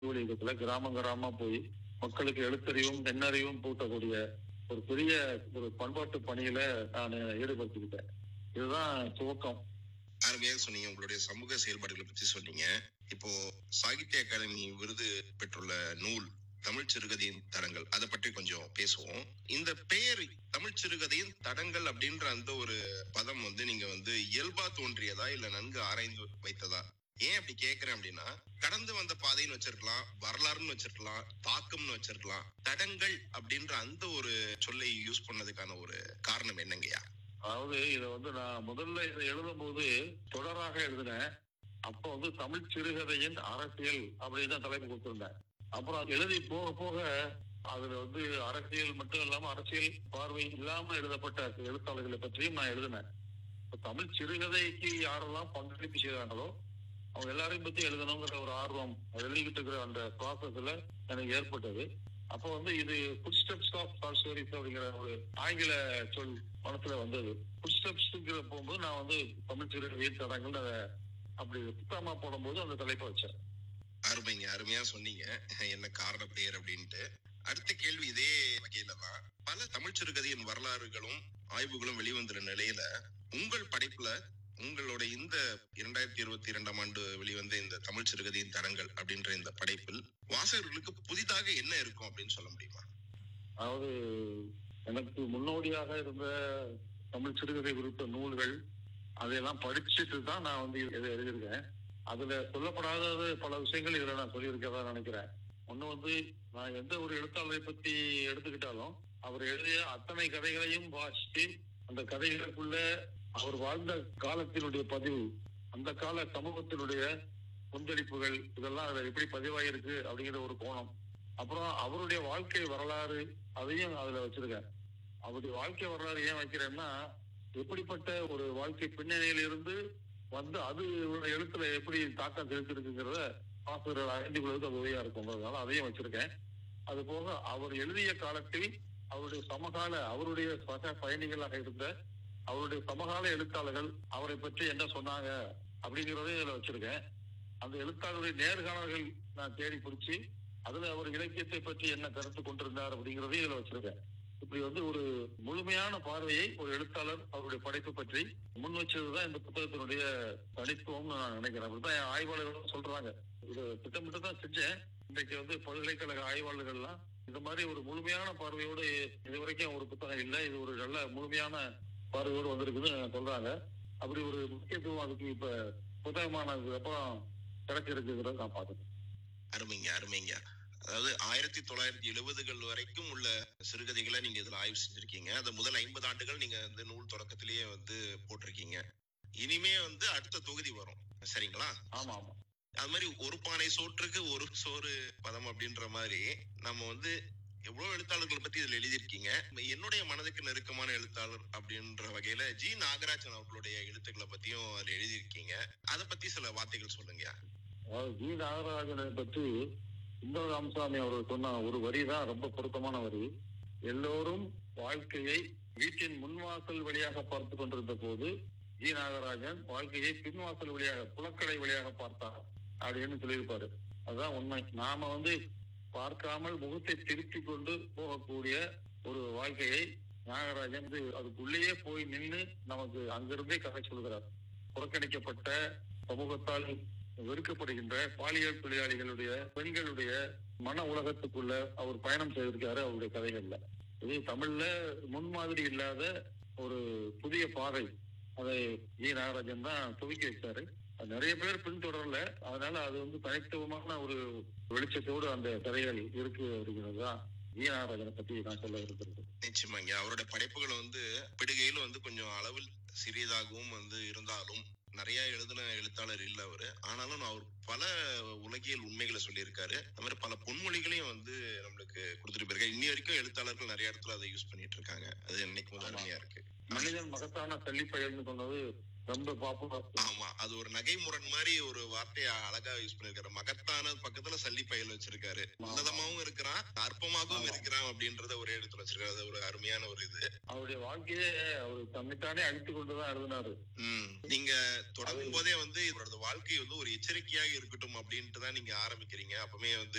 ஊழியத்துல கிராம கிராமமா போய் மக்களுக்கு எழுத்தறிவும் எண்ணறிவும் பூட்டக்கூடிய ஒரு பெரிய ஒரு பண்பாட்டு பணியில நான் ஈடுபடுத்திக்கிட்டேன் இதுதான் துவக்கம் அருமையாக சொன்னீங்க உங்களுடைய சமூக செயல்பாடுகளை பத்தி சொன்னீங்க இப்போ சாகித்ய அகாடமி விருது பெற்றுள்ள நூல் தமிழ் சிறுகதையின் தடங்கள் அதை பற்றி கொஞ்சம் பேசுவோம் இந்த பெயர் தமிழ் சிறுகதையின் தடங்கள் அப்படின்ற அந்த ஒரு பதம் வந்து நீங்க வந்து இயல்பா தோன்றியதா இல்ல நன்கு ஆராய்ந்து வைத்ததா ஏன் அப்படி கேக்குறேன் அப்படின்னா கடந்து வந்த பாதைன்னு வச்சிருக்கலாம் வரலாறுன்னு வச்சிருக்கலாம் தாக்கம்னு வச்சிருக்கலாம் தடங்கள் அப்படின்ற அந்த ஒரு சொல்லை யூஸ் பண்ணதுக்கான ஒரு காரணம் என்னங்கய்யா அதாவது இதை வந்து நான் முதல்ல இதை எழுதும் போது தொடராக எழுதினேன் அப்போ வந்து தமிழ் சிறுகதையின் அரசியல் அப்படின்னு தான் தலைப்பு கொடுத்திருந்தேன் அப்புறம் அது எழுதி போக போக அதுல வந்து அரசியல் மட்டும் இல்லாம அரசியல் பார்வை இல்லாம எழுதப்பட்ட எழுத்தாளர்களை பற்றியும் நான் எழுதினேன் இப்ப தமிழ் சிறுகதைக்கு யாரெல்லாம் பங்களிப்பு செய்தாங்களோ அவங்க எல்லாரையும் பத்தி எழுதணுங்கிற ஒரு ஆர்வம் எழுதிக்கிட்டு இருக்கிற அந்த ப்ராசஸ்ல எனக்கு ஏற்பட்டது அப்போ வந்து இது footsteps of short stories அப்படிங்கிற ஒரு ஆங்கில சொல் மனசுல வந்தது ஃபுட் ஸ்டெப்ஸ்ங்கிற போகும்போது நான் வந்து தமிழ் சிறுகதை தடங்கள் அதை அப்படி புத்தகமா போடும்போது அந்த தலைப்பை வச்சேன் அருமைங்க அருமையா சொன்னீங்க என்ன காரண பெயர் அப்படின்ட்டு அடுத்த கேள்வி இதே வகையில தான் பல தமிழ் சிறுகதையின் வரலாறுகளும் ஆய்வுகளும் வெளிவந்துற நிலையில உங்கள் படைப்புல உங்களோட இந்த இரண்டாயிரத்தி இருபத்தி இரண்டாம் ஆண்டு வெளிவந்த இந்த தமிழ் சிறுகதையின் தரங்கள் அப்படின்ற இந்த படைப்பில் வாசகர்களுக்கு புதிதாக என்ன இருக்கும் அப்படின்னு சொல்ல முடியுமா அதாவது எனக்கு முன்னோடியாக இருந்த தமிழ் சிறுகதை குறித்த நூல்கள் அதையெல்லாம் படிச்சுட்டு தான் நான் வந்து இதை எழுதியிருக்கேன் அதுல சொல்லப்படாத பல விஷயங்கள் இதுல நான் சொல்லியிருக்கதா நினைக்கிறேன் ஒண்ணு வந்து நான் எந்த ஒரு எழுத்தாளரை பத்தி எடுத்துக்கிட்டாலும் அவர் எழுதிய அத்தனை கதைகளையும் வாசித்து அந்த கதைகளுக்குள்ள அவர் வாழ்ந்த காலத்தினுடைய பதிவு அந்த கால சமூகத்தினுடைய கொந்தளிப்புகள் இதெல்லாம் அதுல எப்படி பதிவாயிருக்கு அப்படிங்கிற ஒரு கோணம் அப்புறம் அவருடைய வாழ்க்கை வரலாறு அதையும் அதுல வச்சிருக்கேன் அவருடைய வாழ்க்கை வரலாறு ஏன் வைக்கிறேன்னா எப்படிப்பட்ட ஒரு வாழ்க்கை பின்னணியில இருந்து வந்து அது எழுத்துல எப்படி தாக்கம் செலுத்திருக்குங்கிறத ஆசிரியர்கள் அறிந்து கொள்வதற்கு அது உதவியா இருக்குங்கிறதுனால அதையும் வச்சிருக்கேன் அது போக அவர் எழுதிய காலத்தில் அவருடைய சமகால அவருடைய சக பயணிகளாக இருந்த அவருடைய சமகால எழுத்தாளர்கள் அவரை பற்றி என்ன சொன்னாங்க அப்படிங்கிறதையும் இதுல வச்சிருக்கேன் அந்த எழுத்தாளருடைய நேர்காணல்கள் நான் தேடி பிடிச்சி அதுல அவர் இலக்கியத்தை பற்றி என்ன கருத்து கொண்டிருந்தார் அப்படிங்கிறதையும் இதுல வச்சிருக்கேன் இப்படி வந்து ஒரு முழுமையான பார்வையை ஒரு எழுத்தாளர் அவருடைய படைப்பு பற்றி முன் வச்சதுதான் இந்த புத்தகத்தினுடைய தனித்துவம்னு நான் நினைக்கிறேன் அப்படிதான் என் ஆய்வாளர்களும் சொல்றாங்க இது திட்டமிட்டு தான் செஞ்சேன் இன்றைக்கு வந்து பல்கலைக்கழக ஆய்வாளர்கள்லாம் இந்த மாதிரி ஒரு முழுமையான பார்வையோடு இதுவரைக்கும் ஒரு புத்தகம் இல்லை இது ஒரு நல்ல முழுமையான பார்வையோடு வந்திருக்குன்னு சொல்றாங்க அப்படி ஒரு முக்கியத்துவம் அதுக்கு இப்ப புத்தகமானதுக்கு அப்புறம் கிடைச்சிருக்குங்கிறத நான் பார்த்துட்டேன் அருமைங்க அருமைங்க அதாவது ஆயிரத்தி தொள்ளாயிரத்தி எழுபதுகள் வரைக்கும் உள்ள சிறுகதைகளை நீங்க இதுல ஆய்வு செஞ்சிருக்கீங்க அந்த முதல் ஐம்பது ஆண்டுகள் நீங்க வந்து நூல் தொடக்கத்திலேயே வந்து போட்டிருக்கீங்க இனிமே வந்து அடுத்த தொகுதி வரும் சரிங்களா ஆமா ஆமா அது மாதிரி ஒரு பானை சோற்றுக்கு ஒரு சோறு பதம் அப்படின்ற மாதிரி நம்ம வந்து எவ்வளவு எழுத்தாளர்களை பத்தி இதுல எழுதியிருக்கீங்க என்னுடைய மனதுக்கு நெருக்கமான எழுத்தாளர் அப்படின்ற வகையில ஜி நாகராஜன் அவர்களுடைய எழுத்துக்களை பத்தியும் அதுல எழுதியிருக்கீங்க அதை பத்தி சில வார்த்தைகள் சொல்லுங்க அதாவது ஜி நாகராஜனை பற்றி சுந்தர ராமசாமி அவர்கள் சொன்ன ஒரு வரி தான் ரொம்ப பொருத்தமான வரி எல்லோரும் வாழ்க்கையை வீட்டின் முன்வாசல் வழியாக பார்த்து கொண்டிருந்த போது ஜி நாகராஜன் வாழ்க்கையை பின்வாசல் வழியாக புலக்கடை வழியாக பார்த்தார் அப்படின்னு சொல்லியிருப்பாரு அதுதான் உண்மை நாம வந்து பார்க்காமல் முகத்தை திருப்பி கொண்டு போகக்கூடிய ஒரு வாழ்க்கையை நாகராஜன் வந்து அதுக்குள்ளேயே போய் நின்று நமக்கு அங்கிருந்தே கதை சொல்கிறார் புறக்கணிக்கப்பட்ட சமூகத்தால் வெறுக்கப்படுகின்ற பாலியல் தொழிலாளிகளுடைய பெண்களுடைய மன உலகத்துக்குள்ள அவர் பயணம் செய்திருக்காரு அவருடைய கதைகள்ல இது தமிழ்ல முன்மாதிரி இல்லாத ஒரு புதிய பாதை அதை ஜி நாகராஜன் தான் துவக்கி வச்சாரு அது நிறைய பேர் பின்தொடரல அதனால அது வந்து தனித்துவமான ஒரு வெளிச்சத்தோடு அந்த கதைகள் இருக்கு அப்படிங்கிறது தான் ஜி நாகராஜனை பத்தி நான் சொல்ல இருக்கிறது நிச்சயமாங்க அவரோட படைப்புகள் வந்து பிடுகையில் வந்து கொஞ்சம் அளவில் சிறியதாகவும் வந்து இருந்தாலும் நிறைய எழுதின எழுத்தாளர் இல்ல அவரு ஆனாலும் அவர் பல உலகியல் உண்மைகளை சொல்லியிருக்காரு அது மாதிரி பல பொன்மொழிகளையும் வந்து நம்மளுக்கு கொடுத்துட்டு போயிருக்காரு இன்னி வரைக்கும் எழுத்தாளர்கள் நிறைய இடத்துல அதை யூஸ் பண்ணிட்டு இருக்காங்க அது என்னைக்கு முதல் அருமையா இருக்கு மனிதன் மகத்தான தள்ளிப்பயல்னு சொன்னது ரொம்ப பாப்புலர் ஆமா அது ஒரு நகைமுரண் மாதிரி ஒரு வார்த்தையை அழகா யூஸ் பண்ணிருக்காரு மகத்தான பக்கத்துல சல்லி பயல் வச்சிருக்காரு உன்னதமாவும் இருக்கிறான் அற்பமாகவும் இருக்கிறான் அப்படின்றத ஒரே இடத்துல வச்சிருக்காரு அது ஒரு அருமையான ஒரு இது அவருடைய வாழ்க்கையே அவர் தன்னைத்தானே அழித்து கொண்டுதான் எழுதினாரு உம் நீங்க தொடங்கும் போதே வந்து இவரது வாழ்க்கை வந்து ஒரு எச்சரிக்கையாக இருக்கட்டும் அப்படின்ட்டு தான் நீங்க ஆரம்பிக்கிறீங்க அப்பவுமே வந்து